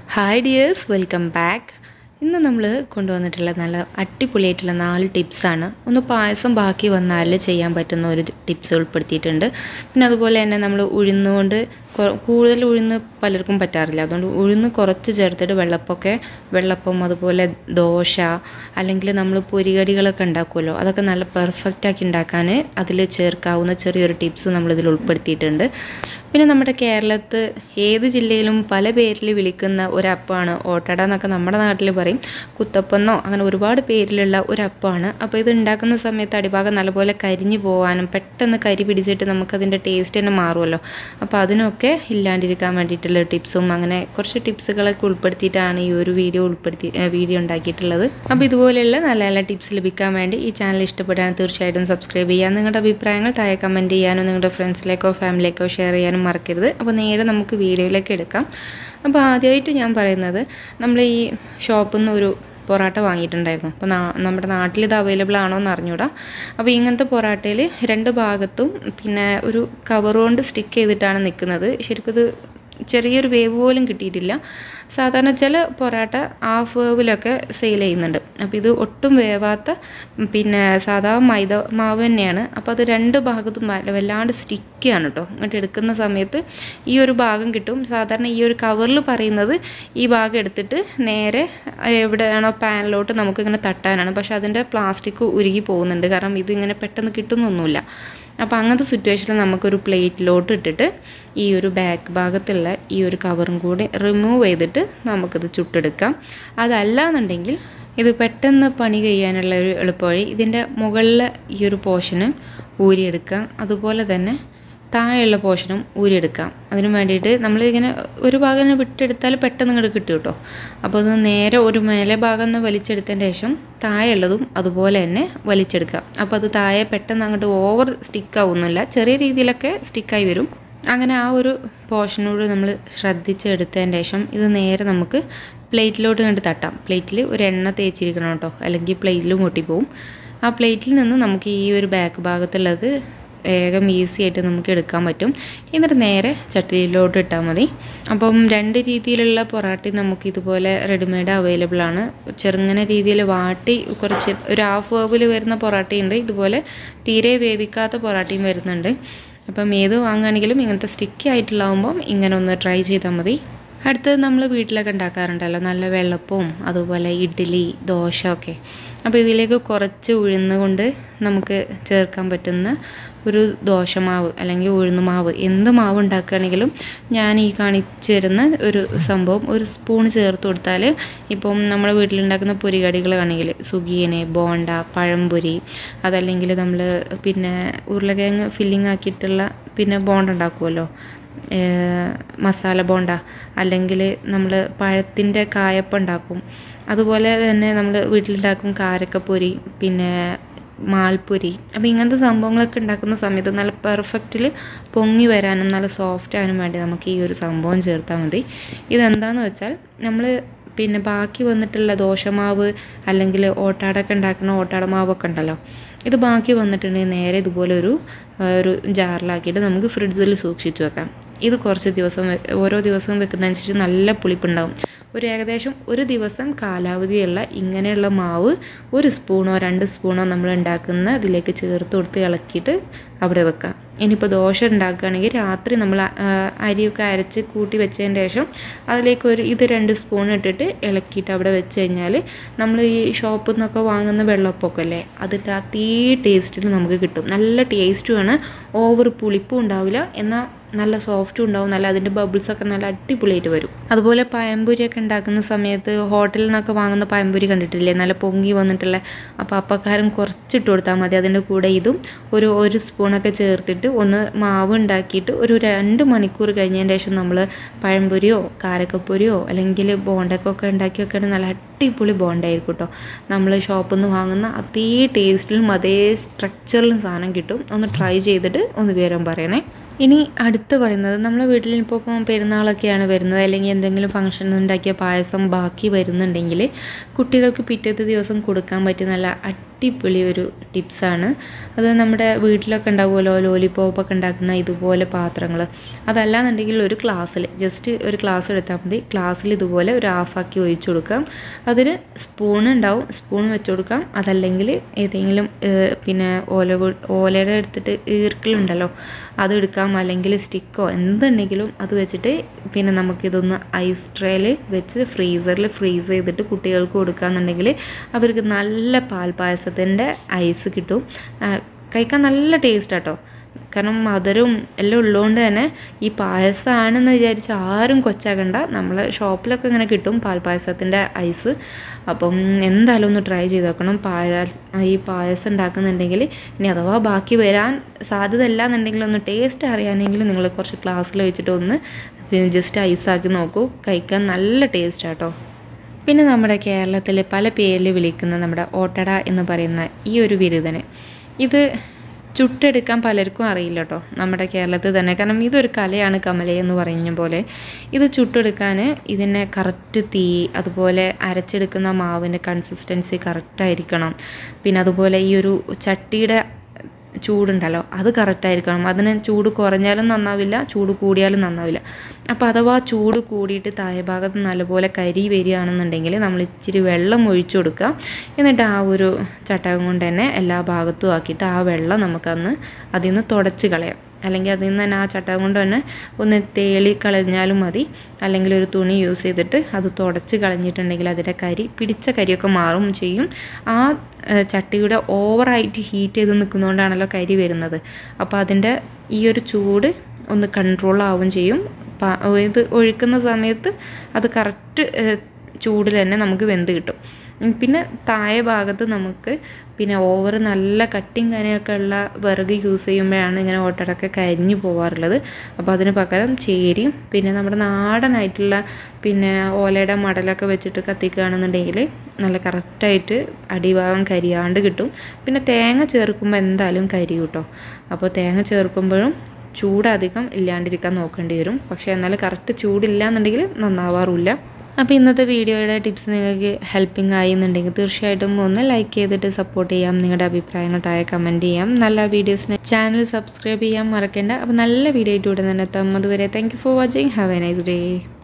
hi dears welcome back ഇന്ന് നമ്മൾ കൊണ്ടുവന്നിട്ടുള്ള നല്ല അടിപൊളിയായിട്ടുള്ള നാല് ടിപ്സാണ് ഒന്ന് പായസം ബാക്കി വന്നാൽ ചെയ്യാൻ പറ്റുന്ന ഒരു ടിപ്സ് ഉൾപ്പെടുത്തിയിട്ടുണ്ട് പിന്നെ അതുപോലെ തന്നെ നമ്മൾ ഉഴുന്നുകൊണ്ട് കൊ- കൂടുതൽ ഉഴുന്ന് പലർക്കും പറ്റാറില്ല അതുകൊണ്ട് ഉഴുന്ന് കുറച്ച് ചേർത്തിട്ട് വെള്ളപ്പൊക്കെ വെള്ളപ്പം അതുപോലെ ദോശ അല്ലെങ്കിൽ നമ്മൾ പൊരികടികളൊക്കെ ഉണ്ടാക്കുമല്ലോ അതൊക്കെ നല്ല പെർഫെക്റ്റ് ആക്കി ഉണ്ടാക്കാൻ അതിൽ ചേർക്കാവുന്ന ചെറിയൊരു ടിപ്സ് നമ്മളിതിൽ ഉൾപ്പെടുത്തിയിട്ടുണ്ട് പിന്നെ നമ്മുടെ കേരളത്ത് ഏത് ജില്ലയിലും പല പേരിൽ വിളിക്കുന്ന ഒരു അപ്പമാണ് ഓട്ടട എന്നൊക്കെ നമ്മുടെ നാട്ടിൽ പറയും കുത്തപ്പെന്നോ അങ്ങനെ ഒരുപാട് പേരിലുള്ള ഒരു അപ്പമാണ് അപ്പോൾ ഇത് ഉണ്ടാക്കുന്ന സമയത്ത് അടിഭാഗം നല്ലപോലെ കരിഞ്ഞു പോകാനും പെട്ടെന്ന് കരി പിടിച്ചിട്ട് നമുക്കതിൻ്റെ ടേസ്റ്റ് തന്നെ മാറുമല്ലോ അപ്പോൾ അതിനൊക്കെ ഇല്ലാണ്ടിരിക്കാൻ വേണ്ടിയിട്ടുള്ള ടിപ്സും അങ്ങനെ കുറച്ച് ടിപ്സുകളൊക്കെ ഉൾപ്പെടുത്തിയിട്ടാണ് ഈ ഒരു വീഡിയോ ഉൾപ്പെടുത്തി ഏഹ് വീഡിയോ ഉണ്ടാക്കിയിട്ടുള്ളത് അപ്പോൾ ഇതുപോലെയുള്ള നല്ല നല്ല ടിപ്സ് ലഭിക്കാൻ വേണ്ടി ഈ ചാനൽ ഇഷ്ടപ്പെട്ടാൽ തീർച്ചയായിട്ടും സബ്സ്ക്രൈബ് ചെയ്യാൻ നിങ്ങളുടെ അഭിപ്രായങ്ങൾ താഴെ കമൻറ്റ് ചെയ്യാനും നിങ്ങളുടെ ഫ്രണ്ട്സിലേക്കോ ഫാമിലിയിലേക്കോ ഷെയർ ചെയ്യാനും മറക്കരുത് അപ്പോൾ നേരെ നമുക്ക് വീഡിയോയിലേക്ക് എടുക്കാം അപ്പോൾ ആദ്യമായിട്ട് ഞാൻ പറയുന്നത് നമ്മൾ ഈ ഷോപ്പിൽ നിന്ന് ഒരു പൊറാട്ട വാങ്ങിയിട്ടുണ്ടായിരുന്നു അപ്പോൾ നാ നമ്മുടെ നാട്ടിൽ ഇത് അവൈലബിൾ ആണോ എന്ന് അറിഞ്ഞൂടാ അപ്പോൾ ഇങ്ങനത്തെ പൊറാട്ടയിൽ രണ്ട് ഭാഗത്തും പിന്നെ ഒരു കവർ കൊണ്ട് സ്റ്റിക്ക് ചെയ്തിട്ടാണ് നിൽക്കുന്നത് ശരിക്കും ഇത് ചെറിയൊരു വേവ് പോലും കിട്ടിയിട്ടില്ല സാധാരണ ചില പൊറാട്ട ഹാഫ് വേവിലൊക്കെ സെയിൽ ചെയ്യുന്നുണ്ട് അപ്പോൾ ഇത് ഒട്ടും വേവാത്ത പിന്നെ സാധാ മൈദ മാവ് തന്നെയാണ് അപ്പോൾ അത് രണ്ട് ഭാഗത്തും വല്ല- വല്ലാണ്ട് സ്റ്റിക്കാണ് കേട്ടോ എന്നിട്ട് എടുക്കുന്ന സമയത്ത് ഈ ഒരു ഭാഗം കിട്ടും സാധാരണ ഈ ഒരു കവറിൽ പറയുന്നത് ഈ ഭാഗം എടുത്തിട്ട് നേരെ എവിടെയാണോ പാനിലോട്ട് നമുക്കിങ്ങനെ തട്ടാനാണ് പക്ഷെ അതിൻ്റെ പ്ലാസ്റ്റിക് ഉരുകി പോകുന്നുണ്ട് കാരണം ഇതിങ്ങനെ പെട്ടെന്ന് കിട്ടുന്നൊന്നുമില്ല അപ്പോൾ അങ്ങനത്തെ സിറ്റുവേഷനിൽ നമുക്കൊരു പ്ലേറ്റിലോട്ട് ഇട്ടിട്ട് ഈ ഒരു ബാക്ക് ഭാഗത്തുള്ള ഈ ഒരു കവറും കൂടി റിമൂവ് ചെയ്തിട്ട് നമുക്കിത് ചുട്ടെടുക്കാം അതല്ല എന്നുണ്ടെങ്കിൽ ഇത് പെട്ടെന്ന് പണി കഴിയാനുള്ള ഒരു എളുപ്പവഴി ഇതിൻ്റെ മുകളിലെ ഈ ഒരു പോർഷന് ഊരിയെടുക്കാം അതുപോലെ തന്നെ താഴെയുള്ള പോർഷനും ഊരിയെടുക്കാം അതിന് വേണ്ടിയിട്ട് നമ്മളിങ്ങനെ ഒരു ഭാഗം ഇങ്ങനെ വിട്ടെടുത്താൽ പെട്ടെന്ന് ഇങ്ങോട്ട് കിട്ടും കേട്ടോ അപ്പോൾ അത് നേരെ ഒരു മേലെ ഭാഗം ഒന്ന് വലിച്ചെടുത്തതിന് ശേഷം താഴെയുള്ളതും അതുപോലെ തന്നെ വലിച്ചെടുക്കാം അപ്പോൾ അത് താഴെ പെട്ടെന്ന് അങ്ങോട്ട് ഓവർ സ്റ്റിക്കാവുന്നില്ല ചെറിയ രീതിയിലൊക്കെ സ്റ്റിക്കായി വരും അങ്ങനെ ആ ഒരു പോർഷനോട് നമ്മൾ ശ്രദ്ധിച്ചെടുത്തതിന് ശേഷം ഇത് നേരെ നമുക്ക് പ്ലേറ്റിലോട്ട് കണ്ട് തട്ടാം പ്ലേറ്റിൽ ഒരു എണ്ണ തേച്ചിരിക്കണം കേട്ടോ അല്ലെങ്കിൽ പ്ലേറ്റിലും പൊട്ടിപ്പോവും ആ പ്ലേറ്റിൽ നിന്ന് നമുക്ക് ഈ ഒരു ബാക്ക് ഭാഗത്തുള്ളത് വേഗം ഈസി ആയിട്ട് നമുക്ക് എടുക്കാൻ പറ്റും എന്നിട്ട് നേരെ ചട്ടിയിലോട്ട് ഇട്ടാൽ മതി അപ്പം രണ്ട് രീതിയിലുള്ള പൊറാട്ട നമുക്ക് ഇതുപോലെ റെഡിമെയ്ഡ് അവൈലബിൾ ആണ് ചെറുങ്ങനെ രീതിയിൽ വാട്ടി കുറച്ച് ഒരു ഹാഫ് വേവിൽ വരുന്ന പൊറാട്ടയുണ്ട് ഇതുപോലെ തീരെ വേവിക്കാത്ത പൊറാട്ടയും വരുന്നുണ്ട് അപ്പം ഏത് വാങ്ങുകയാണെങ്കിലും ഇങ്ങനത്തെ സ്റ്റിക്കി ആയിട്ടുള്ളതാകുമ്പം ഇങ്ങനെ ഒന്ന് ട്രൈ ചെയ്താൽ മതി അടുത്തത് നമ്മൾ വീട്ടിലൊക്കെ ഉണ്ടാക്കാറുണ്ടല്ലോ നല്ല വെള്ളപ്പവും അതുപോലെ ഇഡ്ഡലി ദോശ ഒക്കെ അപ്പോൾ ഇതിലേക്ക് കുറച്ച് ഉഴുന്ന് കൊണ്ട് നമുക്ക് ചേർക്കാൻ പറ്റുന്ന ഒരു ദോശമാവ് അല്ലെങ്കിൽ ഉഴുന്ന് മാവ് എന്ത് മാവ് ഉണ്ടാക്കുകയാണെങ്കിലും ഞാൻ ഈ കാണിച്ചു തരുന്ന ഒരു സംഭവം ഒരു സ്പൂൺ ചേർത്ത് കൊടുത്താൽ ഇപ്പം നമ്മൾ വീട്ടിലുണ്ടാക്കുന്ന പൊരികടികളാണെങ്കിൽ സുഗിയന് ബോണ്ട പഴംപൊരി അതല്ലെങ്കിൽ നമ്മൾ പിന്നെ ഉരുളക്കിഴങ്ങ് ഫില്ലിംഗ് ആക്കിയിട്ടുള്ള പിന്നെ ബോണ്ട ഉണ്ടാക്കുമല്ലോ ഏഹ് മസാല ബോണ്ട അല്ലെങ്കിൽ നമ്മൾ പഴത്തിൻ്റെ കായപ്പം ഉണ്ടാക്കും അതുപോലെ തന്നെ നമ്മൾ വീട്ടിലുണ്ടാക്കും കാരക്കപ്പൊരി പിന്നെ മാൽപ്പൊരി അപ്പോൾ ഇങ്ങനത്തെ സംഭവങ്ങളൊക്കെ ഉണ്ടാക്കുന്ന സമയത്ത് നല്ല പെർഫെക്റ്റിൽ പൊങ്ങി വരാനും നല്ല സോഫ്റ്റ് ആകാനും വേണ്ടി നമുക്ക് ഈ ഒരു സംഭവം ചേർത്താൽ മതി ഇതെന്താണെന്ന് വെച്ചാൽ നമ്മൾ പിന്നെ ബാക്കി വന്നിട്ടുള്ള ദോശമാവ് അല്ലെങ്കിൽ ഓട്ടാടൊക്കെ ഉണ്ടാക്കുന്ന ഓട്ടാട മാവൊക്കെ ഉണ്ടല്ലോ ഇത് ബാക്കി വന്നിട്ടുണ്ടെങ്കിൽ നേരെ ഇതുപോലെ ഒരു ആ, ഒരു ജാറിലാക്കിയിട്ട് നമുക്ക് ഫ്രിഡ്ജിൽ സൂക്ഷിച്ച് വെക്കാം ഇത് കുറച്ച് ദിവസം വെ- ഓരോ ദിവസവും വെക്കുന്നതനുസരിച്ച് നല്ല പുളിപ്പുണ്ടാവും ഒരു ഏകദേശം ഒരു ദിവസം കാലാവധിയുള്ള ഇങ്ങനെയുള്ള മാവ് ഒരു സ്പൂണോ രണ്ട് സ്പൂണോ നമ്മൾ ഉണ്ടാക്കുന്ന ഇതിലേക്ക് ചേർത്ത് കൊടുത്ത് ഇളക്കിയിട്ട് അവിടെ വെക്കാം ഇനിയിപ്പോൾ ദോശ ഉണ്ടാക്കുകയാണെങ്കിൽ രാത്രി നമ്മൾ ആ, അരിയൊക്കെ അരച്ച് കൂട്ടി വെച്ചതിന് ശേഷം അതിലേക്ക് ഒരു ഇത് രണ്ട് സ്പൂൺ ഇട്ടിട്ട് ഇളക്കിയിട്ട് അവിടെ വെച്ച് കഴിഞ്ഞാൽ നമ്മൾ ഈ ഷോപ്പിൽ നിന്നൊക്കെ വാങ്ങുന്ന വെള്ളപ്പൊക്കെ അല്ലേ അതിൻ്റെ അതേ ടേസ്റ്റിൽ നമുക്ക് കിട്ടും നല്ല ടേസ്റ്റുമാണ് ഓവർ പുളിപ്പും ഉണ്ടാവില്ല എന്നാൽ നല്ല സോഫ്റ്റും ഉണ്ടാവും നല്ല അതിൻ്റെ ബബിൾസ് ഒക്കെ നല്ല അടിപൊളിയായിട്ട് വരും അതുപോലെ പഴംപൊരിയൊക്കെ ഉണ്ടാക്കുന്ന സമയത്ത് ഹോട്ടലിൽ നിന്നൊക്കെ വാങ്ങുന്ന പഴംപൊരി കണ്ടിട്ടില്ലേ നല്ല പൊങ്ങി വന്നിട്ടുള്ള അപ്പോൾ അപ്പക്കാരൻ കുറച്ചിട്ട് കൊടുത്താൽ മതി അതിൻ്റെ കൂടെ ഇതും ഒരു ഒരു സ്പൂണൊക്കെ ചേർത്തിട്ട് ഒന്ന് മാവ് ഉണ്ടാക്കിയിട്ട് ഒരു രണ്ട് മണിക്കൂർ കഴിഞ്ഞതിന് ശേഷം നമ്മൾ പഴംപൊരിയോ കാരക്കപ്പൊരിയോ അല്ലെങ്കിൽ ബോണ്ടക്കൊക്കെ ഉണ്ടാക്കി വെക്കുകയാണെങ്കിൽ നല്ല അടിപൊളി ബോണ്ടായിരിക്കും കേട്ടോ നമ്മൾ ഷോപ്പിൽ നിന്ന് വാങ്ങുന്ന അതേ ടേസ്റ്റിലും അതേ സ്ട്രക്ചറിലും സാധനം കിട്ടും ഒന്ന് ട്രൈ ചെയ്തിട്ട് ഒന്ന് വിവരം പറയണേ ഇനി അടുത്ത് പറയുന്നത് നമ്മളെ വീട്ടിൽ ഇപ്പോൾ ഇപ്പം പെരുന്നാളൊക്കെയാണ് വരുന്നത് അല്ലെങ്കിൽ എന്തെങ്കിലും ഫംഗ്ഷൻ ഉണ്ടാക്കിയ പായസം ബാക്കി വരുന്നുണ്ടെങ്കിൽ കുട്ടികൾക്ക് പിറ്റത്തെ ദിവസം കൊടുക്കാൻ പറ്റിയ നല്ല അടിപൊളി ഒരു ടിപ്സാണ് അത് നമ്മുടെ വീട്ടിലൊക്കെ ഉണ്ടാവുമല്ലോ ലോലിപോപ്പൊക്കെ ഉണ്ടാക്കുന്ന ഇതുപോലെ പാത്രങ്ങൾ അതല്ലാന്നുണ്ടെങ്കിൽ ഒരു ഗ്ലാസ്സിൽ ജസ്റ്റ് ഒരു ഗ്ലാസ് എടുത്താൽ മതി ഗ്ലാസ്സിൽ ഇതുപോലെ ഒരു ഹാഫാക്കി ഒഴിച്ചു കൊടുക്കാം അതിന് സ്പൂൺ ഉണ്ടാവും സ്പൂൺ വെച്ച് കൊടുക്കാം അതല്ലെങ്കിൽ ഏതെങ്കിലും ഏഹ്, പിന്നെ ഓല കൊ- ഓലയുടെ എടുത്തിട്ട് ഈർക്കിലുണ്ടല്ലോ അത് എടുക്കാം അല്ലെങ്കിൽ സ്റ്റിക്കോ എന്തുണ്ടെങ്കിലും അത് വെച്ചിട്ട് പിന്നെ നമുക്കിതൊന്ന് ഐസ് ട്രേയിൽ വെച്ച് ഫ്രീസറിൽ ഫ്രീസ് ചെയ്തിട്ട് കുട്ടികൾക്ക് കൊടുക്കുകയെന്നുണ്ടെങ്കിൽ അവർക്ക് നല്ല പാൽപ്പായസത്തിൻ്റെ ഐസ് കിട്ടും ആ, കഴിക്കാൻ നല്ല ടേസ്റ്റ് കേട്ടോ കാരണം മധുരവും എല്ലാം ഉള്ളതുകൊണ്ട് തന്നെ ഈ പായസമാണെന്ന് വിചാരിച്ച് ആരും കൊച്ചാക്കണ്ട നമ്മളെ ഷോപ്പിലൊക്കെ ഇങ്ങനെ കിട്ടും പാൽപ്പായസത്തിൻ്റെ ഐസ് അപ്പം എന്തായാലും ഒന്ന് ട്രൈ ചെയ്ത് നോക്കണം പായ ഈ പായസം ഉണ്ടാക്കുന്നുണ്ടെങ്കിൽ ഇനി അഥവാ ബാക്കി വരാൻ സാധ്യത ഇല്ല എന്നുണ്ടെങ്കിൽ ഒന്ന് ടേസ്റ്റ് അറിയാനെങ്കിൽ നിങ്ങൾ കുറച്ച് ഗ്ലാസ്സിൽ വെച്ചിട്ട് ഒന്ന് പിന്നെ ജസ്റ്റ് ഐസാക്കി നോക്കൂ കഴിക്കാൻ നല്ല ടേസ്റ്റ് ആട്ടോ പിന്നെ നമ്മുടെ കേരളത്തിൽ പല പേരിൽ വിളിക്കുന്ന നമ്മുടെ ഓട്ടട എന്ന് പറയുന്ന ഈ ഒരു ബിരുദനെ ഇത് ചുട്ടെടുക്കാൻ പലർക്കും അറിയില്ല കേട്ടോ നമ്മുടെ കേരളത്തിൽ തന്നെ കാരണം ഇതൊരു കലയാണ് കമല എന്ന് പറയുന്ന പോലെ ഇത് ചുട്ടെടുക്കാൻ ഇതിനെ കറക്റ്റ് തീ അതുപോലെ അരച്ചെടുക്കുന്ന മാവിൻ്റെ കൺസിസ്റ്റൻസി കറക്റ്റായിരിക്കണം പിന്നെ അതുപോലെ ഈ ഒരു ചട്ടിയുടെ ചൂടുണ്ടല്ലോ അത് കറക്റ്റായിരിക്കണം അതിന് ചൂട് കുറഞ്ഞാലും നന്നാവില്ല ചൂട് കൂടിയാലും നന്നാവില്ല അപ്പോൾ അഥവാ ചൂട് കൂടിയിട്ട് താഴെ ഭാഗത്ത് നല്ലപോലെ കരി വരികയാണെന്നുണ്ടെങ്കിൽ നമ്മൾ ഇച്ചിരി വെള്ളം ഒഴിച്ചു കൊടുക്കുക എന്നിട്ട് ആ ഒരു ചട്ടകം കൊണ്ട് തന്നെ എല്ലാ ഭാഗത്തും ആക്കിയിട്ട് ആ വെള്ളം നമുക്കന്ന് അതിൽ നിന്ന് തുടച്ച് കളയാം അല്ലെങ്കിൽ അതിൽ നിന്ന് തന്നെ ആ ചട്ടകം കൊണ്ട് തന്നെ ഒന്ന് തേളി കളഞ്ഞാലും മതി അല്ലെങ്കിൽ ഒരു തുണി യൂസ് ചെയ്തിട്ട് അത് തുടച്ച് കളഞ്ഞിട്ടുണ്ടെങ്കിൽ അതിൻ്റെ കരി പിടിച്ച കരിയൊക്കെ മാറും ചെയ്യും ആ ഏഹ്, ചട്ടിയുടെ ഓവറായിട്ട് ഹീറ്റ് ചെയ്ത് നിൽക്കുന്നതുകൊണ്ടാണല്ലോ കരി വരുന്നത് അപ്പോൾ അതിൻ്റെ ഈ ഒരു ചൂട് ഒന്ന് കൺട്രോൾ ആവും ചെയ്യും പ- ഇത് ഒഴിക്കുന്ന സമയത്ത് അത് കറക്റ്റ് ചൂടിൽ തന്നെ നമുക്ക് വെന്ത് കിട്ടും ഉം, പിന്നെ താഴെ ഭാഗത്ത് നമുക്ക് പിന്നെ ഓവർ നല്ല കട്ടിങ് കാര്യമൊക്കെ ഉള്ള വിറക് യൂസ് ചെയ്യുമ്പോഴാണ് ഇങ്ങനെ ഓട്ടടൊക്കെ കരിഞ്ഞു പോകാറുള്ളത് അപ്പോൾ അതിന് പകരം ചേരിയും പിന്നെ നമ്മുടെ നാടനായിട്ടുള്ള പിന്നെ ഓലയുടെ മടലൊക്കെ വെച്ചിട്ട് കത്തിക്കുകയാണെന്നുണ്ടെങ്കിൽ നല്ല കറക്റ്റായിട്ട് അടിഭാഗം കരിയാണ്ട് കിട്ടും പിന്നെ തേങ്ങ ചേർക്കുമ്പോൾ എന്തായാലും കരി കിട്ടും അപ്പോൾ തേങ്ങ ചേർക്കുമ്പോഴും ചൂട് അധികം ഇല്ലാണ്ടിരിക്കാൻ നോക്കേണ്ടി വരും പക്ഷേ എന്നാൽ കറക്റ്റ് ചൂടില്ല എന്നുണ്ടെങ്കിൽ നന്നാവാറില്ല അപ്പോൾ ഇന്നത്തെ വീഡിയോയുടെ ടിപ്സ് നിങ്ങൾക്ക് ഹെൽപ്പിംഗ് ആയി എന്നുണ്ടെങ്കിൽ തീർച്ചയായിട്ടും ഒന്ന് ലൈക്ക് ചെയ്തിട്ട് സപ്പോർട്ട് ചെയ്യാം നിങ്ങളുടെ അഭിപ്രായങ്ങൾ താഴെ കമൻറ്റ് ചെയ്യാം നല്ല വീഡിയോസിന് ചാനൽ സബ്സ്ക്രൈബ് ചെയ്യാൻ മറക്കേണ്ട അപ്പോൾ നല്ല വീഡിയോ ആയിട്ട് ഉടൻ തന്നെ എത്താം അതുവരെ thank you for watching have a nice day